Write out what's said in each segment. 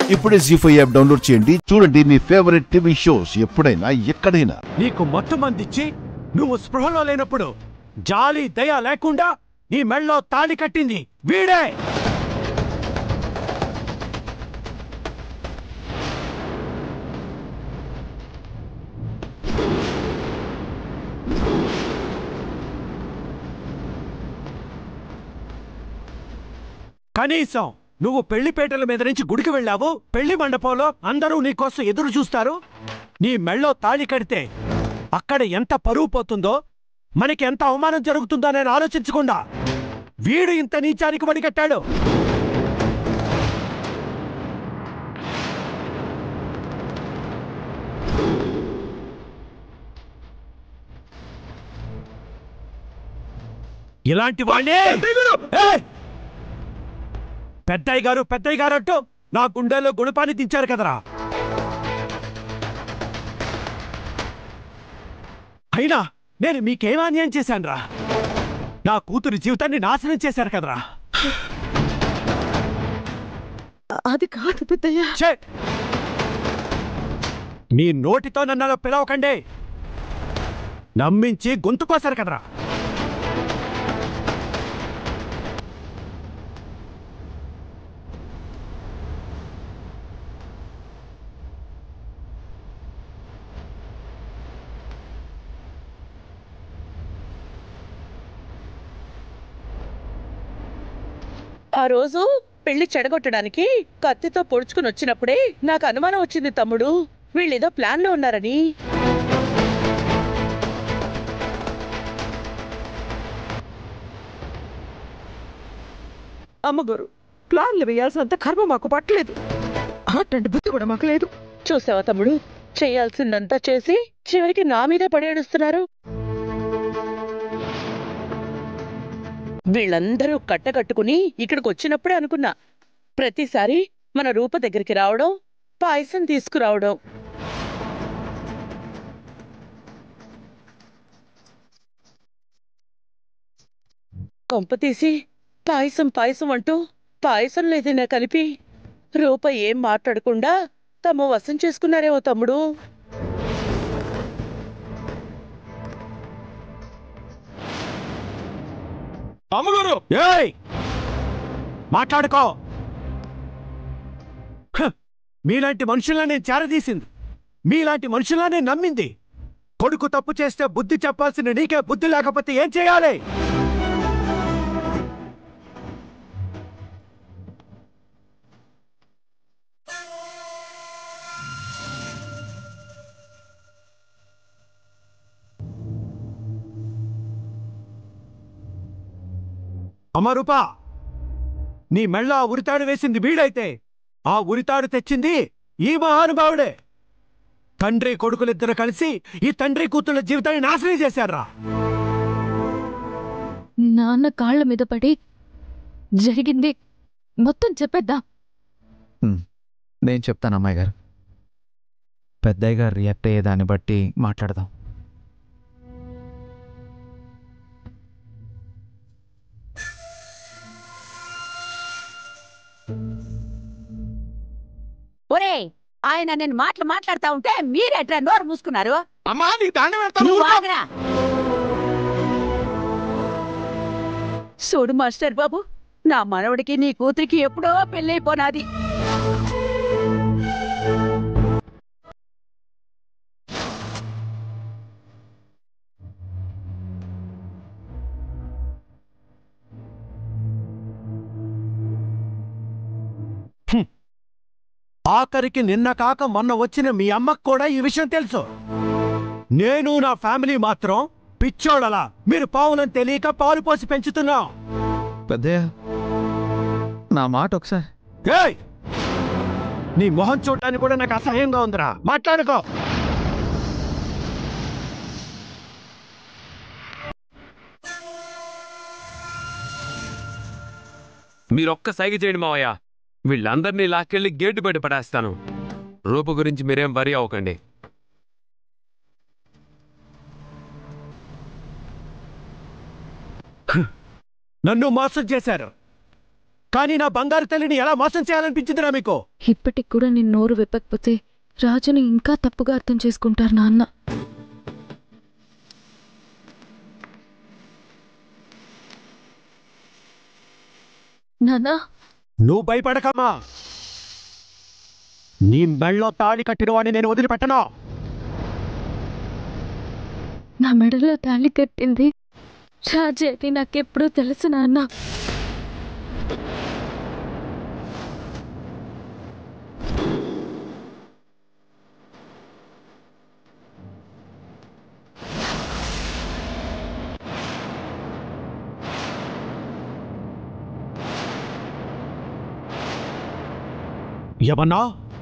ఇప్పుడే G five app download చేయండి చూడండి మీ ఫేవరెట్ టీవీ షోస్ ఎప్పుడైనా ఎక్కడైనా నీకు మొత్తం అందించి నువ్వు స్పృహలో లేనప్పుడు జాలి దయ లేకుండా నీ మెళ్ళో తాళి కట్టింది వీడే కనీసం నువ్వు పెళ్లిపేటల మీద నుంచి గుడికి వెళ్ళావు పెళ్లి మండపంలో అందరూ నీకోసం ఎదురు చూస్తారు నీ మెళ్ళో తాళి కడితే అక్కడ ఎంత పరువు పోతుందో మనకి ఎంత అవమానం జరుగుతుందో నేను ఆలోచించకుండా వీడు ఇంత నీచానికి వడిగట్టాడు ఇలాంటి వాళ్ళే ఏయ్! పెద్దయ్య గారు పెద్దయ్య గారు అంటూ నా గుండెలో గుణపాన్ని దించారు కదరా అయినా నేను మీకేం అన్యాయం చేశానురా నా కూతురి జీవితాన్ని నాశనం చేశారు కదరా అది కాదు పెద్దయ్య ఛే! మీ నోటితో నన్ను అలా పిలవకండి నమ్మించి గొంతు కోసారు కదరా ఆ రోజు పెళ్లి చెడగొట్టడానికి కత్తితో పొడుచుకుని వచ్చినప్పుడే నాకు అనుమానం వచ్చింది తమ్ముడు వీళ్ళేదో ప్లాన్ లో ఉన్నారని అమ్మగారు ప్లాన్లు వేయాల్సినంత కర్మ మాకు పట్టలేదు అట్లాంటి బుద్ధి కూడా మాకు లేదు చూసావా తమ్ముడు చేయాల్సిందంతా చేసి చివరికి నా మీద పడేడుస్తున్నారు వీళ్ళందరూ కట్టకట్టుకుని ఇక్కడికి వచ్చినప్పుడే అనుకున్నా ప్రతిసారి మన రూప దగ్గరికి రావడం పాయసం తీసుకురావడం కొంప తీసి పాయసం పాయసం అంటూ పాయసం లేదైనా కలిపి రూప ఏం మాట్లాడకుండా తమ వశం చేసుకున్నారేమో తమ్ముడు అమ్మగారు ఏయ్ మాట్లాడుకో హ! మీలాంటి మనుషులనే చేరదీసింది మీలాంటి మనుషులనే నమ్మింది కొడుకు తప్పు చేస్తే బుద్ధి చెప్పాల్సిన నీకే బుద్ధి లేకపోతే ఏం చేయాలి అమరూపా నీ మెళ్ళ ఆ ఉరితాడు వేసింది వీడైతే ఆ ఉరితాడు తెచ్చింది ఈ మహానుభావుడే తండ్రి కొడుకులిద్దరు కలిసి ఈ తండ్రి కూతుళ్ళ జీవితాన్ని నాశనం చేశారా నాన్న కాళ్ళ మీద పడి జరిగింది మొత్తం చెప్పేద్దాం నేను చెప్తాను అమ్మాయి గారు పెద్దయ్య గారు రియాక్ట్ అయ్యే దాన్ని బట్టి మాట్లాడదాం ఒరే ఆయన నేను మాటలు మాట్లాడుతా ఉంటే మీరెట్రా నోరు మూసుకున్నారు అమ్మా నీకు దండం నువ్వు ఆగరా చూడు మాస్టర్ బాబు నా మనవడికి నీ కూతురికి ఎప్పుడో పెళ్ళైపోనాది ఆఖరికి నిన్న కాక మొన్న వచ్చిన మీ అమ్మకు కూడా ఈ విషయం తెలుసు నేను నా ఫ్యామిలీ మాత్రం పిచ్చోళ్ళలా మీరు పావులని తెలియక పాలు పోసి పెంచుతున్నాం పెద్దయ్య నా మాట ఒకసారి ఏయ్! నీ మొహం చూడటానికి కూడా నాకు అసహ్యంగా ఉందిరా మాట్లాడుకో మీరొక్క సైగ చేయండి మావయ్య వీళ్ళందరినీ లాక్కెళ్ళి గేటు బయట పడేస్తాను రూపు గురించి మీరేం వరి అవ్వకండి నన్ను మోసం చేశారు కానీ నా బంగారు తల్లిని ఎలా మోసం చేయాలనిపించిందిరా మీకు ఇప్పటికి కూడా నేను నోరు విప్పకపోతే రాజుని ఇంకా తప్పుగా అర్థం చేసుకుంటారు నాన్న నాన్నా నువ్వు భయపడకమ్మా నీ మెళ్ళో తాళి కట్టిన వాడిని నేను వదిలిపెట్టను నా మెడలో తాళి కట్టింది రాజే అని నాకెప్పుడూ తెలుసు నాన్న ఏమన్నా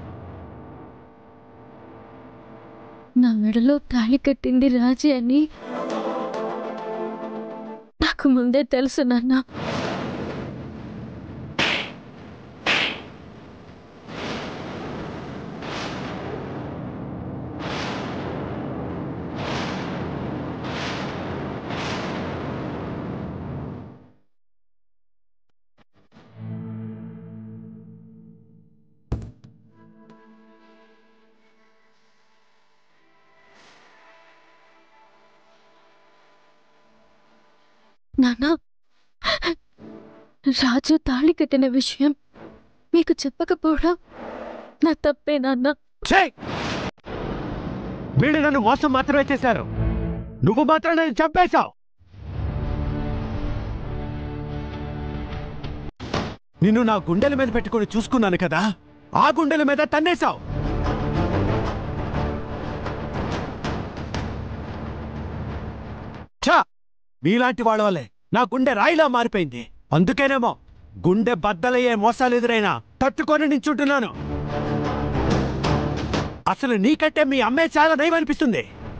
నా మెడలో తాళి కట్టింది రాజే అని నాకు ముందే తెలుసు నాన్న నాన్న రాజు తాళి కట్టిన విషయం మీకు చెప్పకపోవడం నా తప్పే నాన్న ఛేయ్! వీళ్ళు నన్ను మోసం మాత్రమే చేశారు నువ్వు మాత్రం నన్ను చంపేశావు నిన్ను నా గుండెల మీద పెట్టుకొని చూసుకున్నాను కదా ఆ గుండెల మీద తన్నేశావు ఛా! మీలాంటి వాళ్ళ వల్లే నా గుండె రాయిలా మారిపోయింది అందుకేనేమో గుండె బద్దలయ్యే మోసాలు ఎదురైనా తట్టుకొని నించుంటున్నాను అసలు నీకంటే మీ అమ్మే చాలా నయమనిపిస్తుంది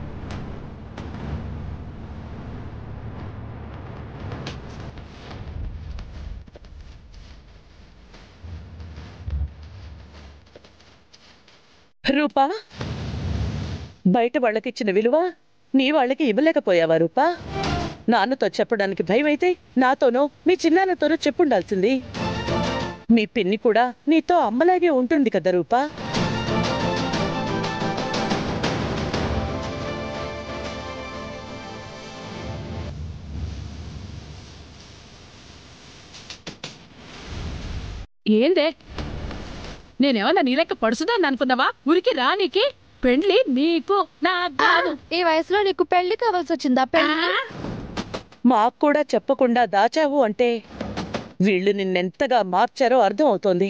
రూపా బయట వాళ్ళకిచ్చిన విలువ నీ వాళ్ళకి ఇవ్వలేకపోయావా రూపా నాన్నతో చెప్పడానికి భయమైతే నాతోనో మీ చిన్నాన్నతోనో చెప్పుండాల్సింది మీ పిన్ని కూడా నీతో అమ్మలాగే ఉంటుంది కదా రూపా ఏందే నేనేమన్నా నీ లెక్క పడుసుదాన్ని అనుకున్నావా ఉరికి రానికి పెండ్లి నీకు నా కాదు ఈ వయసులో నీకు పెళ్లి కావాల్సి వచ్చిందా మాకు కూడా చెప్పకుండా దాచావు అంటే వీళ్ళు నిన్నెంతగా మార్చారో అర్థం అవుతోంది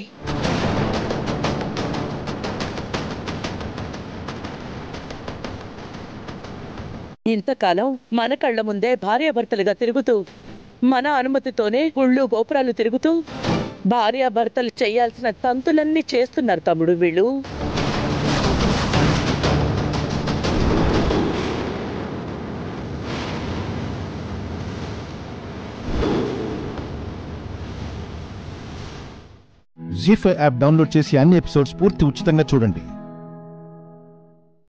ఇంతకాలం మన కళ్ళ ముందే భార్యాభర్తలుగా తిరుగుతూ మన అనుమతితోనే గుళ్ళు గోపురాలు తిరుగుతూ భార్యాభర్తలు చేయాల్సిన తంతులన్నీ చేస్తున్నారు తమ్ముడు వీళ్ళు జీ ఫైవ్ యాప్ డౌన్లోడ్ చేసి అన్ని ఎపిసోడ్స్ పూర్తి ఉచితంగా చూడండి